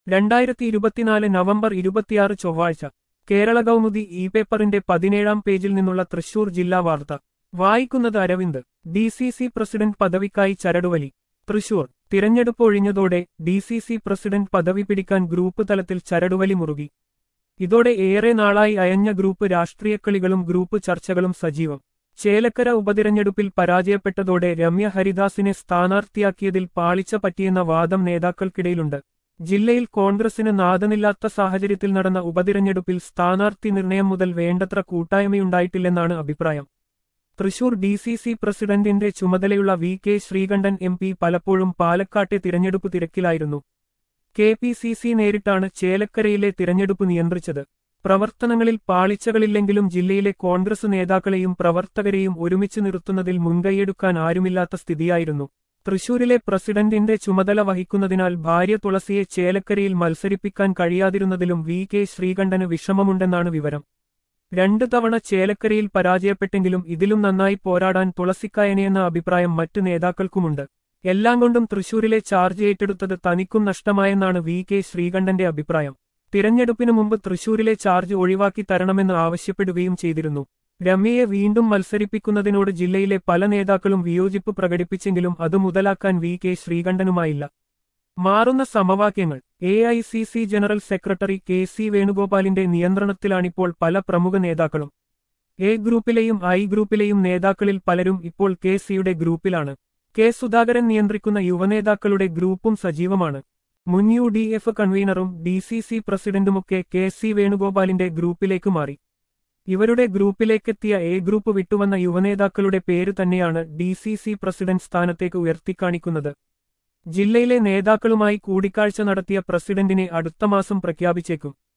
രണ്ടായിരത്തി ഇരുപത്തിനാല് നവംബർ ഇരുപത്തിയാറ് ചൊവ്വാഴ്ച കേരള കൗമുദി ഇ പേപ്പറിന്റെ പതിനേഴാം പേജിൽ നിന്നുള്ള തൃശൂർ ജില്ലാ വാർത്ത വായിക്കുന്നത് Aravind D C C president പദവിക്കായി ചരടുവലി തൃശൂർ തിരഞ്ഞെടുപ്പ് ഒഴിഞ്ഞതോടെ ഡി സി സി പ്രസിഡന്റ് പദവി പിടിക്കാൻ ഗ്രൂപ്പ് തലത്തിൽ ചരടുവലി മുറുകി ഇതോടെ ഏറെ നാളായി അയഞ്ഞ ഗ്രൂപ്പ് രാഷ്ട്രീയക്കളികളും ഗ്രൂപ്പ് ചർച്ചകളും സജീവം ചേലക്കര ഉപതിരഞ്ഞെടുപ്പിൽ പരാജയപ്പെട്ടതോടെ രമ്യ ഹരിദാസിനെ സ്ഥാനാർത്ഥിയാക്കിയതിൽ പാളിച്ച പറ്റിയെന്ന വാദം നേതാക്കൾക്കിടയിലുണ്ട് ജില്ലയിൽ കോൺഗ്രസിന് നാഥനില്ലാത്ത സാഹചര്യത്തിൽ നടന്ന ഉപതിരഞ്ഞെടുപ്പിൽ സ്ഥാനാർത്ഥി നിർണയം മുതൽ വേണ്ടത്ര കൂട്ടായ്മയുണ്ടായിട്ടില്ലെന്നാണ് അഭിപ്രായം തൃശൂർ ഡി സി സി പ്രസിഡന്റിന്റെ ചുമതലയുള്ള V K Sreekandan M P പലപ്പോഴും പാലക്കാട്ടെ തിരഞ്ഞെടുപ്പ് തിരക്കിലായിരുന്നു കെ പി സി സി നേരിട്ടാണ് ചേലക്കരയിലെ തിരഞ്ഞെടുപ്പ് നിയന്ത്രിച്ചത് പ്രവർത്തനങ്ങളിൽ പാളിച്ചകളില്ലെങ്കിലും ജില്ലയിലെ കോൺഗ്രസ് നേതാക്കളെയും പ്രവർത്തകരെയും ഒരുമിച്ച് നിർത്തുന്നതിൽ മുൻകൈയെടുക്കാൻ ആരുമില്ലാത്ത സ്ഥിതിയായിരുന്നു തൃശൂരിലെ പ്രസിഡന്റിന്റെ ചുമതല വഹിക്കുന്നതിനാൽ ഭാര്യ തുളസിയെ ചേലക്കരയിൽ മത്സരിപ്പിക്കാൻ കഴിയാതിരുന്നതിലും വി കെ ശ്രീകണ്ഠന് വിഷമമുണ്ടെന്നാണ് വിവരം രണ്ടു തവണ ചേലക്കരയിൽ പരാജയപ്പെട്ടെങ്കിലും ഇതിലും നന്നായി പോരാടാൻ തുളസിക്കായനെയെന്ന അഭിപ്രായം മറ്റു നേതാക്കൾക്കുമുണ്ട് എല്ലാം കൊണ്ടും തൃശൂരിലെ ചാർജ് ഏറ്റെടുത്തത് തനിക്കും നഷ്ടമായെന്നാണ് വി കെ ശ്രീകണ്ഠന്റെ അഭിപ്രായം തിരഞ്ഞെടുപ്പിനു മുമ്പ് തൃശൂരിലെ ചാർജ് ഒഴിവാക്കി തരണമെന്ന് ആവശ്യപ്പെടുകയും ചെയ്തിരുന്നു രമ്യയെ വീണ്ടും മത്സരിപ്പിക്കുന്നതിനോട് ജില്ലയിലെ പല നേതാക്കളും വിയോജിപ്പ് പ്രകടിപ്പിച്ചെങ്കിലും അത് മുതലാക്കാൻ വി കെ ശ്രീകണ്ഠനുമായില്ല മാറുന്ന സമവാക്യങ്ങൾ A I C C general secretary K C വേണുഗോപാലിന്റെ നിയന്ത്രണത്തിലാണിപ്പോൾ പല പ്രമുഖ നേതാക്കളും എ ഗ്രൂപ്പിലെയും ഐ ഗ്രൂപ്പിലെയും നേതാക്കളിൽ പലരും ഇപ്പോൾ കെ സിയുടെ ഗ്രൂപ്പിലാണ് കെ സുധാകരൻ നിയന്ത്രിക്കുന്ന യുവനേതാക്കളുടെ ഗ്രൂപ്പും സജീവമാണ് മുൻ യു ഡി എഫ് കൺവീനറും ഡി സി സി പ്രസിഡന്റുമൊക്കെ കെ സി വേണുഗോപാലിന്റെ ഗ്രൂപ്പിലേക്ക് മാറി ഇവരുടെ ഗ്രൂപ്പിലേക്കെത്തിയ എ ഗ്രൂപ്പ് വിട്ടുവന്ന യുവനേതാക്കളുടെ പേര് തന്നെയാണ് ഡി സി സി പ്രസിഡന്റ് സ്ഥാനത്തേക്ക് ഉയർത്തിക്കാണിക്കുന്നത് ജില്ലയിലെ നേതാക്കളുമായി കൂടിക്കാഴ്ച നടത്തിയ പ്രസിഡന്റിനെ അടുത്ത മാസം പ്രഖ്യാപിച്ചേക്കും